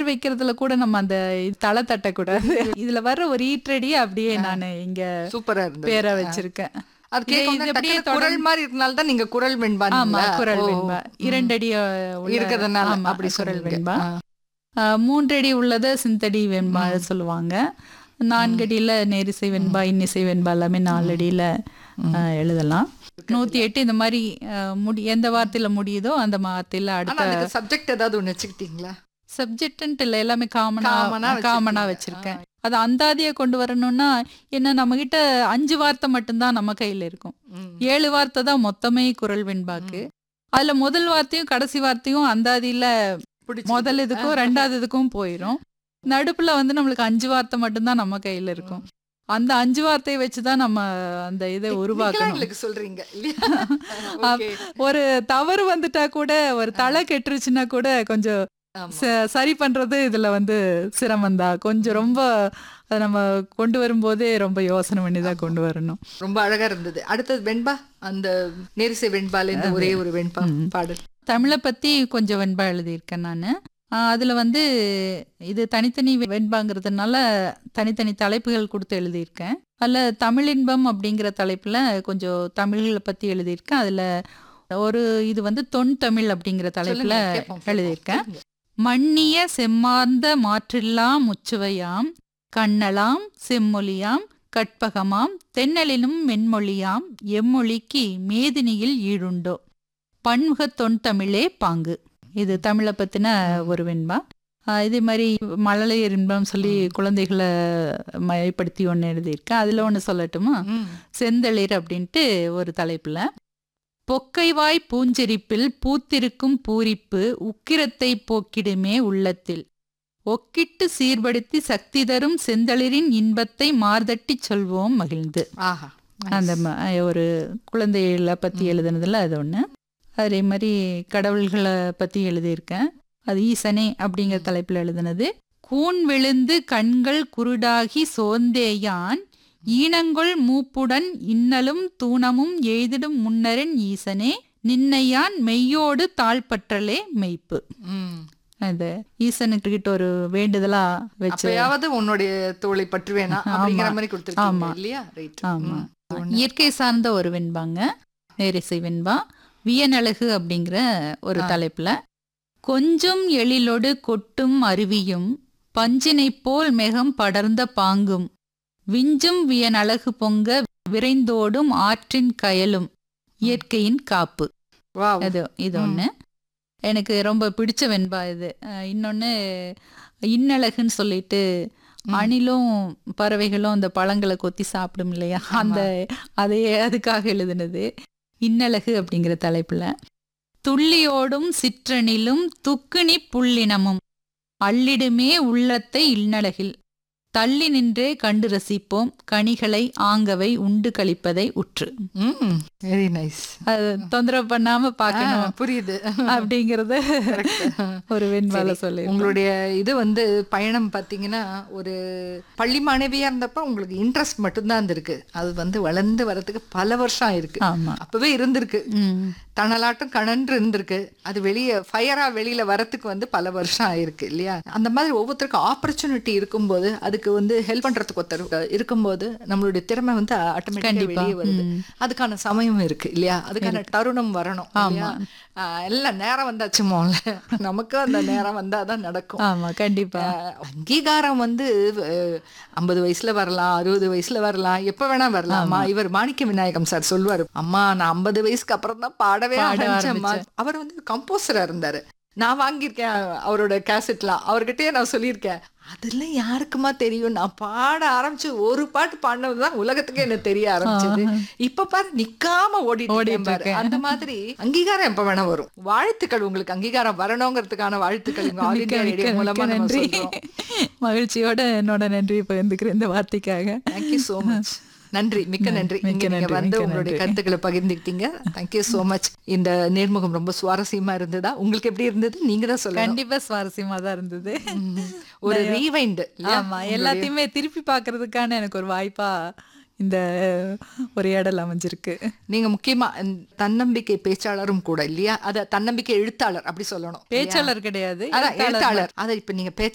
வைக்கிறதுல கூட நம்ம அந்த தலை தட்டக்கூடாது இதுல வர்ற ஒரு ஈற்றடி அப்படியே நான் இங்க சூப்பரா இருந்தது பேரா வச்சிருக்கேன் அது இது- இது கேட்க அப்படியே குரல் மாதிரி இருக்கனால தான் நீங்க குரல் வெண்பா ஆமா குரல் வெண்பா இரண்டடி இருக்கிறதுனால ஆமா, அப்படி குரல் சொன்னீங்க. வெண்பா ஆ. ஆ, மூன்றடி உள்ளத சிந்தடி வெண்பா சொல்லுவாங்க நான்கடியில நேரிசை வெண்பா இன்னிசை வெண்பா எல்லாமே நாலடியில ஆ, எழுதலாம் நூத்தி எட்டு இந்த மாதிரி ஆ, முடி எந்த வார்த்தையில முடியுதோ அந்த வார்த்தையில ஆனா அடுத்த அதுக்கு சப்ஜெக்ட் ஏதாவது ஒண்ணு வச்சுக்கிட்டீங்களா சப்ஜெக்ட் இல்ல எல்லாமே காமனா காமனா காமனா வச்சிருக்கீங்க. வச்சிருக்கேன் அது அந்தாதியா கொண்டு வரணும்னா என்ன நம்ம கிட்ட அஞ்சு வார்த்தை மட்டும்தான் நம்ம கையில இருக்கும் ம். ஏழு வார்த்தை தான் மொத்தமே குரல் வெண்பாக்கு அதுல முதல் வார்த்தையும் கடைசி வார்த்தையும் அந்தாதியில பிடிச்சு முதல் இதுக்கும் ரெண்டாவது இதுக்கும் போயிரும் நடுப்புல வந்து நம்மளுக்கு அஞ்சு வார்த்தை மட்டும்தான் நம்ம கையில இருக்கும் அந்த அஞ்சு வார்த்தையை வச்சுதான் நம்ம அந்த இதை நீங்களா உருவாக்கணும் எங்களுக்கு சொல்றீங்க இல்லையா அப்- Okay. ஒரு தவறு வந்துட்டா கூட ஒரு தலை கெட்டுருச்சுன்னா கூட கொஞ்சம் ஆமா. ச- சரி பண்றது இதுல வந்து சிரமம்தான் கொஞ்சம் ரொம்ப அதை நம்ம கொண்டு வரும்போதே ரொம்ப யோசனை பண்ணி தான் கொண்டு வரணும் ரொம்ப அழகா இருந்தது அடுத்தது வெண்பா அந்த நேரிசை வெண்பால இருந்து ஒரே ஒரு வெண்பா பாடல் தமிழை பத்தி கொஞ்சம் வெண்பா எழுதியிருக்கேன் நான் அதுல வந்து இது தனித்தனி வெண்பாங்கிறதுனால தனித்தனி தலைப்புகள் கொடுத்து எழுதியிருக்கேன் அதுல தமிழின்பம் அப்படிங்கிற தலைப்புல கொஞ்சம் தமிழ்களை பத்தி எழுதியிருக்கேன் அதுல ஒரு இது வந்து தொன் தமிழ் அப்படிங்கிற தலைப்புல சொல்லுங்க, கேட்போம், கேட்போம். எழுதியிருக்கேன் சொல்லுங்க. மன்னிய செம்மார்ந்த மாற்றில்லா முச்சுவையாம் கண்ணலாம் செம்மொழியாம் கற்பகமாம் தென்னலினும் மென்மொழியாம் எம்மொழிக்கு மேதினியில் ஈடுண்டோ பன்முகத் தொன் தமிழே பாங்கு இது தமிழை பத்தின ஒரு வெண்பா ஆஹ் இதே மாதிரி மழலையர் இன்பம் சொல்லி குழந்தைகளை மயப்படுத்தி ஒன்று எழுதியிருக்கேன் அதில் ஒன்று சொல்லட்டுமா ம். செந்தளிர் அப்படின்ட்டு ஒரு தலைப்புல பொக்கைவாய் பூஞ்செரிப்பில் பூத்திருக்கும் பூரிப்பு உக்கிரத்தை போக்கிடுமே உள்ளத்தில் ஒக்கிட்டு சீர்படுத்தி சக்தி தரும் செந்தளிரின் இன்பத்தை மார்தட்டி சொல்வோம் மகிழ்ந்து ஆஹா அந்த ம- ஒரு குழந்தைகளை பத்தி எழுதுனதுல அது ஒண்ணு அதே மாதிரி கடவுள்களை பத்தி எழுதியிருக்கேன் அது ஈசனே அப்படிங்கிற தலைப்புல எழுதுனது கூன் விழுந்து கண்கள் குருடாகி சோர்ந்தேயான் ஈனங்கொள் மூப்புடன் இன்னலும் தூணமும் எய்திடும் முன்னரன் ஈசனே நின்னையான் மெய்யோடு தாழ்பற்றலே மெய்ப்பு ம். அது ஈசனுக்கு கிட்ட ஒரு வேண்டுதலா வச்சு அப்பயாவது உன்னுடைய தோளை பற்றுவேனா அப்படிங்கிற மாதிரி கொடுத்துருக்கீங்க ஆமா. இல்லையா ரைட் ஆமா இயற்கை சார்ந்த ஒரு வெண்பாங்க நேரிசை வெண்பா வியனழகு அப்படிங்கிற ஒரு ஆ. தலைப்புல கொஞ்சம் எழிலொடு கொட்டும் அருவியும் பஞ்சினைப் போல் மெகம் படர்ந்த பாங்கும் விஞ்சும் வியனழகு பொங்க விரைந்தோடும் ஆற்றின் கயலும் இயற்கையின் காப்பு வாவ் அது இது ஒண்ணு எனக்கு ரொம்ப பிடிச்ச வெண்பா இது அஹ் இன்னொன்னு இன்னழகுன்னு சொல்லிட்டு அணிலும் பறவைகளும் அந்த பழங்களை கொத்தி சாப்பிடும் இல்லையா அந்த அதையே அதுக்காக எழுதுனது இன்னழகு அப்படிங்கிற தலைப்புல துள்ளியோடும் சிற்றணிலும் துக்குனி புள்ளினமும் அள்ளிடுமே உள்ளத்தை இன்னழகில் தள்ளி நின்றே கண்டு ரசிப்போம் கனிகளை ஆங்கவை உண்டு கழிப்பதை உற்று ம் வெரி நைஸ் அது தொந்தரவு பண்ணாம பார்க்கணும் புரியுது அப்படிங்கறத ஒரு வெண்பால சரி. சொல்லி உங்களுடைய இது வந்து பயணம் பார்த்தீங்கன்னா ஒரு பள்ளி மாணவியா இருந்தப்ப உங்களுக்கு இன்ட்ரெஸ்ட் மட்டும்தான் இருந்திருக்கு அது வந்து வளர்ந்து வரதுக்கு பல வருஷம் ஆயிருக்கு ஆமா அப்பவே இருந்திருக்கு ம். தணலாட்டம் கணன்று இருந்திருக்கு அது வெளியே ஃபயரா வெளியில வரத்துக்கு வந்து பல வருஷம் ஆயிருக்கு இல்லையா அந்த மாதிரி ஒவ்வொருத்தருக்கும் ஆப்பர்ச்சுனிட்டி இருக்கும்போது அதுக்கு வந்து ஹெல்ப் பண்றதுக்கு ஒருத்தர் இருக்கும்போது நம்மளுடைய திறமை வந்து ஆட்டோமேட்டிக்கா கண்டிப்பா. வெளியே வருது ம். அதுக்கான சமயம் இருக்கு இல்லையா அதுக்கான தருணம் வரணும் இல்லையா? ஆஹ் எல்லாம் நேரம் வந்தாச்சு மோல நமக்கும் அந்த நேரம் வந்தாதான் நடக்கும் ஆமா கண்டிப்பா ஆஹ் அங்கீகாரம் வந்து ஐம்பது வயசுல வரலாம் அறுபது வயசுல வரலாம் எப்ப வேணா வரலாமா இவர் மாணிக்க விநாயகம் சார் சொல்லுவாரு அம்மா நான் ஐம்பது வயசுக்கு அப்புறம் தான் பாடவே பாட ஆரம்பிச்சேம்மா அவர் வந்து கம்போசரா இருந்தாரு நான் வாங்கியிருக்கேன் அவரோட கேசட்லாம் அவர்கிட்டயே நான் சொல்லியிருக்கேன் அதெல்லாம் யாருக்குமா தெரியும் நான் பாட ஆரம்பிச்சு ஒரு பாட்டு பாடினதுதான் உலகத்துக்கே எனக்கு தெரிய ஆரம்பிச்சது இப்ப பாரு நிக்காம ஓடிட்டு ஓடிட்டு பாரு இருக்கேன். அந்த மாதிரி அங்கீகாரம் எப்ப வேணா வரும் வாழ்த்துக்கள் உங்களுக்கு அங்கீகாரம் வரணுங்கிறதுக்கான வாழ்த்துக்கள் இங்க ஆல் மிக்க இந்தியா மிக்க ரேடியோ மிக்க மூலமா நம்ம நன்றி சொல்றோம் மகிழ்ச்சியோட என்னோட நன்றி பகிர்ந்துக்கிறேன் இந்த வார்த்தைக்காக தேங்க்யூ சோ மச் நன்றி மிக்க நன்றி மிக்க இங்க நீங்க நன்றி, வந்து மிக்க உங்களுடைய நன்றி. கருத்துக்களை பகிர்ந்துக்கிட்டீங்க தேங்க்யூ சோ மச் இந்த நேர்முகம் ரொம்ப சுவாரஸ்யமா இருந்ததா உங்களுக்கு எப்படி இருந்தது நீங்க தான் சொல்லணும் கண்டிப்பா சுவாரஸ்யமா தான் இருந்தது ஒரு ரீவைண்ட் ஆமா எல்லாத்தையுமே திருப்பி பார்க்கிறதுக்கான எனக்கு ஒரு வாய்ப்பா இந்த உரையாடல் அமைஞ்சிருக்கு நீங்க முக்கியமா இந்த தன்னம்பிக்கை பேச்சாளரும் கூட இல்லையா அத தன்னம்பிக்கை எழுத்தாளர் அப்படி சொல்லணும் இல்லையா? பேச்சாளர் கிடையாது அதான் எழுத்தாளர் அதை இப்ப நீங்க